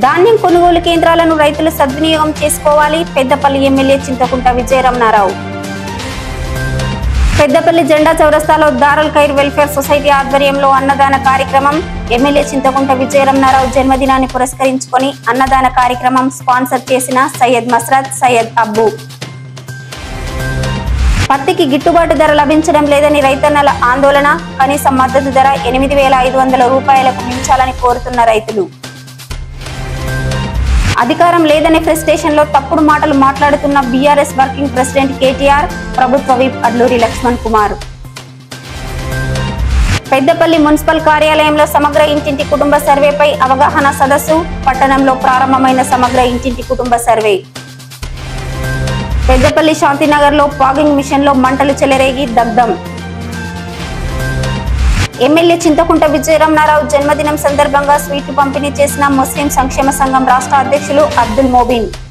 ధాన్యం కొనుగోలు కేంద్రాలను రైతులు సద్వినియోగం చేసుకోవాలి పెద్దపల్లి ఎమ్మెల్యే చింతకుంట విజయరమణారావు పెద్దపల్లి జెండా చౌరస్తాలో దారుల్ ఖైర్ వెల్ఫేర్ సొసైటీ ఆధ్వర్యంలో అన్నదాన కార్యక్రమం ఎమ్మెల్యే చింతకుంట విజయరమణారావు జన్మదినాన్ని పురస్కరించుకొని అన్నదాన కార్యక్రమం స్పాన్సర్ చేసిన సయ్యద్ మస్రత్ సయ్యద్ అబ్బు పత్తికి గిట్టుబాటు ధర లభించడం లేదని రైతన్నల ఆందోళన కనీస మద్దతు ధర ఎనిమిది వేల ఐదు వందల రూపాయలకు మించాలని కోరుతున్న రైతులు అధికారం లేదనే ఫ్రస్ట్రేషన్ లో తప్పుడు మాటలు మాట్లాడుతున్న బీఆర్ఎస్ వర్కింగ్ ప్రెసిడెంట్ కేటీఆర్ ప్రభుత్వ విప్ అడ్లూరి లక్ష్మణ్ కుమార్ పెద్దపల్లి మున్సిపల్ కార్యాలయంలో సమగ్ర ఇంటింటి కుటుంబ సర్వేపై అవగాహన సదస్సు పట్టణంలో ప్రారంభమైన సమగ్ర ఇంటింటి కుటుంబ సర్వే పెద్దపల్లి శాంతినగర్ లో పాగింగ్ మిషన్ లో మంటలు చెలరేగి దగ్ధం ఎమ్మెల్యే చింతకుంట విజయరమణారావు జన్మదినం సందర్భంగా స్వీట్లు పంపిణీ చేసిన ముస్లిం సంక్షేమ సంఘం రాష్ట్ర అధ్యక్షులు అబ్దుల్ మోబిన్